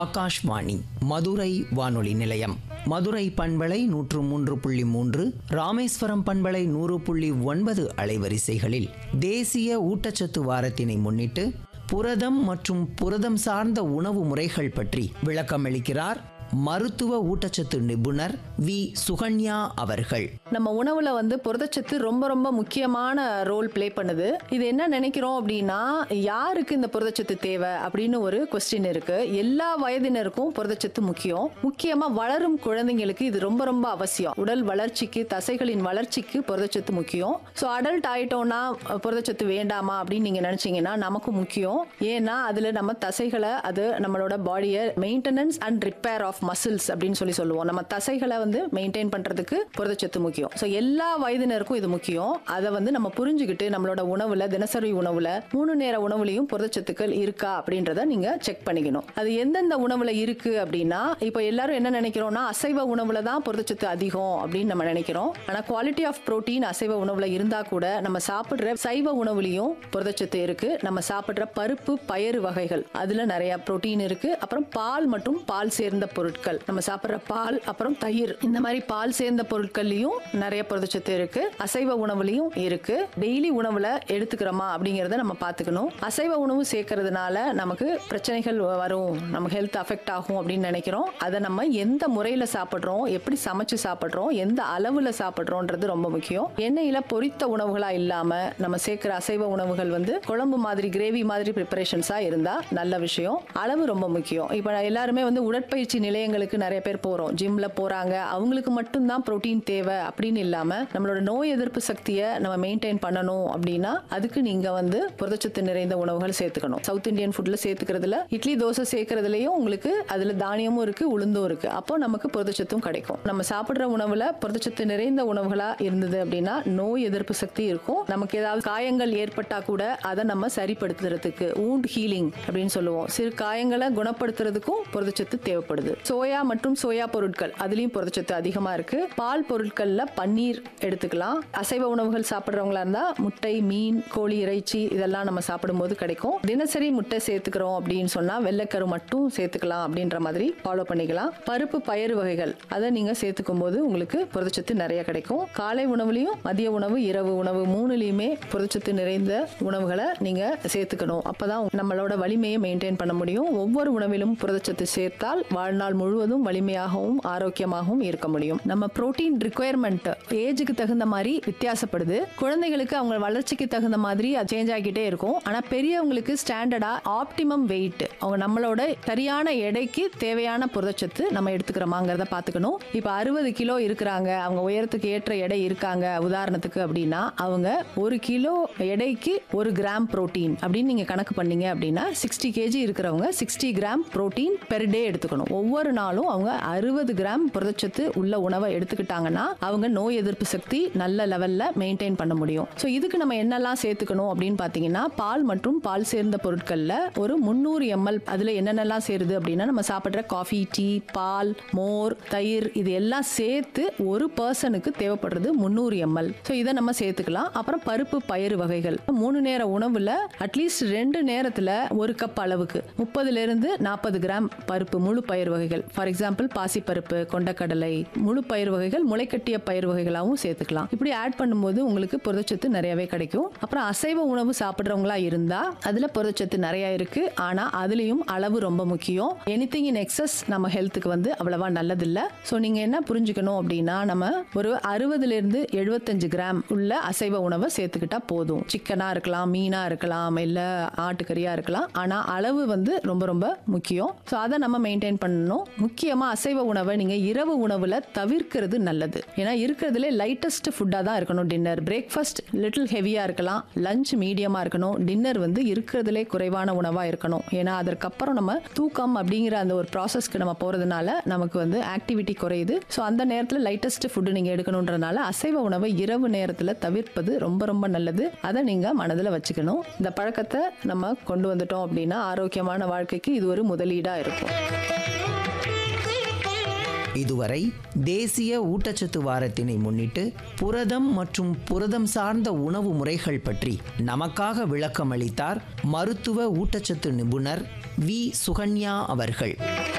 ஆகாஷ்வாணி மதுரை வானொலி நிலையம் மதுரை பண்பலை நூற்று மூன்று புள்ளி மூன்று ராமேஸ்வரம் பண்பலை நூறு புள்ளி ஒன்பது அலைவரிசைகளில் தேசிய ஊட்டச்சத்து வாரத்தினை முன்னிட்டு புரதம் மற்றும் புரதம் சார்ந்த உணவு முறைகள் பற்றி விளக்கமளிக்கிறார் மருத்துவ ஊட்டச்சத்து நிபுணர் வி சுகன்யா அவர்கள் நம்ம உணவுல வந்து புரதச்சத்து ரொம்ப ரொம்ப முக்கியமான ரோல் ப்ளே பண்ணுது இது என்ன நினைக்கிறோம் அப்படின்னா யாருக்கு இந்த புரதச்சத்து தேவை அப்படின்னு ஒரு கொஸ்டின் இருக்கு எல்லா வயதினருக்கும் புரதச்சத்து முக்கியம் முக்கியமா வளரும் குழந்தைங்களுக்கு இது ரொம்ப ரொம்ப அவசியம் உடல் வளர்ச்சிக்கு தசைகளின் வளர்ச்சிக்கு புரதச்சத்து முக்கியம் ஸோ அடல்ட் ஆயிட்டோம்னா அஹ், புரதச்சத்து வேண்டாமா அப்படின்னு நீங்க நினைச்சீங்கன்னா நமக்கு முக்கியம் ஏன்னா அதுல நம்ம தசைகளை அது நம்மளோட பாடியை maintenance and repair of muscles அப்படின்னு சொல்லி சொல்லுவோம் நம்ம தசைகளை வந்து மெயின்டைன் பண்றதுக்கு புரதச்சத்து முக்கியம் ஸோ எல்லா வயதினருக்கும் இது முக்கியம் அதை வந்து நம்ம புரிஞ்சுக்கிட்டு நம்மளோட உணவுல தினசரி உணவுல மூணு நேர உணவுலையும் புரதச்சத்துக்கள் இருக்கா அப்படின்றத நீங்க செக் பண்ணிக்கணும் அது எந்தெந்த உணவுல இருக்கு அப்படின்னா இப்போ எல்லாரும் என்ன நினைக்கிறோம்னா அசைவ உணவுல தான் புரதச்சத்து அதிகம் அப்படின்னு நம்ம நினைக்கிறோம் ஆனா குவாலிட்டி ஆஃப் புரோட்டீன் அசைவ உணவுல இருந்தா கூட நம்ம சாப்பிடுற சைவ உணவுலையும் புரதச்சத்து இருக்கு நம்ம சாப்பிடுற பருப்பு பயறு வகைகள் அதுல நிறைய புரோட்டீன் இருக்கு அப்புறம் பால் மற்றும் பால் சேர்ந்த பொருட்கள் நம்ம சாப்பிடுற பால் அப்புறம் தயிர் இந்த மாதிரி பால் சேர்ந்த பொருட்கள்லயும் நிறைய புரதச்சத்து இருக்கு அசைவ உணவுலையும் இருக்கு டெய்லி உணவுல எடுத்துக்கிறோமா அப்படிங்கறத நம்ம பாத்துக்கணும் அசைவ உணவு சேர்க்கறதுனால நமக்கு பிரச்சனைகள் வரும் நம்ம ஹெல்த் அஃபெக்ட் ஆகும் அப்படின்னு நினைக்கிறோம் அதை நம்ம எந்த முறையில சாப்பிடுறோம் எப்படி சமைச்சு சாப்பிடுறோம் எந்த அளவுல சாப்பிடுறோன்றது ரொம்ப முக்கியம் எண்ணெயில பொரித்த உணவுகளா இல்லாம நம்ம சேர்க்கிற அசைவ உணவுகள் வந்து குழம்பு மாதிரி கிரேவி மாதிரி ப்ரிப்பரேஷன்ஸா இருந்தா நல்ல விஷயம் அளவு ரொம்ப முக்கியம் இப்போ எல்லாருமே வந்து உடற்பயிற்சி நிலையங்களுக்கு நிறைய பேர் போறோம் ஜிம்ல போறாங்க அவங்களுக்கு மட்டும்தான் புரோட்டீன் தேவை அப்படின்னு இல்லாம நம்மளோட நோய் எதிர்ப்பு சக்தியை நம்ம மெயின்டைன் பண்ணணும் அப்படின்னா அதுக்கு நீங்க வந்து புரதச்சத்து நிறைந்த உணவுகள் சேர்த்துக்கணும் சவுத் இந்தியன் ஃபுட்ல சேர்த்துக்கிறதுல இட்லி தோசை சேர்க்கறதுலயும் உங்களுக்கு அதுல தானியமும் இருக்கு உளுந்தும் இருக்கு அப்போ நமக்கு புரதச்சத்தும் கிடைக்கும் நம்ம சாப்பிடுற உணவுல புரதச்சத்து நிறைந்த உணவுகளா இருந்தது அப்படின்னா நோய் எதிர்ப்பு சக்தி இருக்கும் நமக்கு ஏதாவது காயங்கள் ஏற்பட்டா கூட அதை நம்ம சரிப்படுத்துறதுக்கு wound ஹீலிங் அப்படின்னு சொல்லுவோம் சிறு காயங்களை குணப்படுத்துறதுக்கும் புரதச்சத்து தேவைப்படுது சோயா மற்றும் சோயா பொருட்கள் அதுலயும் புரதச்சத்து அதிகமா இருக்கு பால் பொருட்கள்ல பன்னீர் எடுத்துக்கலாம் அசைவ உணவுகள் சாப்பிடுறவங்களா இருந்தா முட்டை மீன் கோழி இறைச்சி இதெல்லாம் நம்ம சாப்பிடும்போது கிடைக்கும் தினசரி முட்டை சேர்த்துக்கிறோம் அப்படின்னு சொன்னா வெள்ளைக்கரு மட்டும் சேர்த்துக்கலாம் அப்படின்ற மாதிரி ஃபாலோ பண்ணிக்கலாம் பருப்பு பயறு வகைகள் அதை நீங்க சேர்த்துக்கும் போது உங்களுக்கு புரதச்சத்து நிறைய கிடைக்கும் காலை உணவுலையும் மதிய உணவு இரவு உணவு மூணுலையுமே புரதச்சத்து நிறைந்த உணவுகளை நீங்க சேர்த்துக்கணும் அப்பதான் நம்மளோட வலிமையை மெயின்டைன் பண்ண முடியும் ஒவ்வொரு உணவிலும் புரதச்சத்து சேர்த்தால் வாழ்நாள் முழுவதும் வலிமையாகவும் ஆரோக்கியமாகவும் இருக்க முடியும் நம்ம புரோட்டீன் ரிக்குயர்மெண்ட் ஏஜுக்கு தகுந்த மாதிரி வித்தியாசப்படுது குழந்தைகளுக்கு அவங்க வளர்ச்சிக்கு தகுந்த மாதிரி அது சேஞ்ச் ஆகிட்டே இருக்கும் ஆனா பெரியவங்களுக்கு ஸ்டாண்டர்டா ஆப்டிமம் வெயிட் அவங்க நம்மளோட சரியான எடைக்கு தேவையான புரதச்சத்து நம்ம எடுத்துக்கிறோமாங்கிறத பார்த்துக்கணும் இப்போ அறுபது கிலோ இருக்கிறாங்க அவங்க உயரத்துக்கு ஏற்ற எடை இருக்காங்க உதாரணத்துக்கு அப்படின்னா அவங்க ஒரு கிலோ எடைக்கு ஒரு கிராம் புரோட்டீன் அப்படின்னு நீங்க கணக்கு பண்ணீங்க அப்படின்னா சிக்ஸ்டி கேஜி இருக்கிறவங்க sixty gram protein per day எடுத்துக்கணும் ஒவ்வொரு நாளும் அவங்க அறுபது கிராம் புரதச்சத்து உள்ள உணவை எடுத்துக்கிட்டாங்கன்னா அவங்க நோய் எதிர்ப்பு சக்தி நல்ல லெவல்ல மெயின்டைன் பண்ண முடியும் ஸோ இதுக்கு நம்ம என்னெல்லாம் சேர்த்துக்கணும் அப்படின்னு பார்த்தீங்கன்னா பால் மற்றும் பால் சேர்ந்த பொருட்கள்ல ஒரு முந்நூறு எம்எல் அதுல என்னென்னலாம் சேருது அப்படின்னா நம்ம சாப்பிட்ற காஃபி டீ பால் மோர் தயிர் இது எல்லாம் சேர்த்து ஒரு பர்சனுக்கு தேவைப்படுறது முந்நூறு எம்எல் ஸோ இதை நம்ம சேர்த்துக்கலாம் அப்புறம் பருப்பு பயிறு வகைகள் மூணு நேர உணவுல அட்லீஸ்ட் ரெண்டு நேரத்துல ஒரு கப் அளவுக்கு முப்பதுல இருந்து நாற்பது கிராம் பருப்பு முழு பயிர் வகைகள் ஃபார் எக்ஸாம்பிள் பாசிப்பருப்பு கொண்டக்கடலை முழு பயிர் வகைகள் முளைக்கட்டிய பயிர் வகைகளாகவும் சேர்த்துக்கலாம் இப்படி ஆட் பண்ணும்போது உங்களுக்கு புரதச்சத்து நிறையவே கிடைக்கும் அப்புறம் அசைவ உணவு சாப்பிட்றவங்களா இருந்தா அதுல புரதச்சத்து நிறைய இருக்கு ஆனா அதுலயும் அளவு ரொம்ப முக்கியம் எனிதிங் இன் எக்ஸஸ் நம்ம ஹெல்த்துக்கு வந்து அவ்வளவா நல்லதில்ல ஸோ நீங்க என்ன புரிஞ்சுக்கணும் அப்படின்னா நம்ம ஒரு அறுபதுல இருந்து எழுபத்தஞ்சு கிராம் உள்ள அசைவ உணவை சேர்த்துக்கிட்டா போதும் சிக்கனா இருக்கலாம் மீனா இருக்கலாம் இல்ல ஆட்டுக்கறியா இருக்கலாம் ஆனா அளவு வந்து ரொம்ப ரொம்ப முக்கியம் ஸோ அதை நம்ம மெயின்டைன் பண்ணணும் முக்கியமா அசைவ உணவை நீங்க இரவு உணவுல தவிர்க்கிறது நல்லது ஏன்னா இருக்கிறதுல லைட்டஸ்ட் ஃபுட்டாக தான் இருக்கணும் டின்னர் பிரேக்ஃபாஸ்ட் லிட்டில் ஹெவியா இருக்கலாம் லஞ்ச் மீடியமா இருக்கணும் டின்னர் வந்து இருக்கிறதுலே குறைவான உணவா இருக்கணும் ஏன்னா அதற்கப்புறம் நம்ம தூக்கம் அப்படிங்கிற அந்த ஒரு ப்ராசஸ்க்கு நம்ம போறதுனால நமக்கு வந்து ஆக்டிவிட்டி குறையுது ஸோ அந்த நேரத்தில் லைட்டஸ்ட் ஃபுட்டு நீங்க எடுக்கணுன்றனால அசைவ உணவை இரவு நேரத்தில் தவிர்ப்பது ரொம்ப ரொம்ப நல்லது அதை நீங்க மனதில் வச்சுக்கணும் இந்த பழக்கத்தை நம்ம கொண்டு வந்துட்டோம் அப்படின்னா ஆரோக்கியமான வாழ்க்கைக்கு இது ஒரு முதலீடா இருக்கும் இதுவரை தேசிய ஊட்டச்சத்து வாரத்தினை முன்னிட்டு புரதம் மற்றும் புரதம் சார்ந்த உணவு முறைகள் பற்றி நமக்காக விளக்கமளித்தார் மருத்துவ ஊட்டச்சத்து நிபுணர் வி சுகன்யா அவர்கள்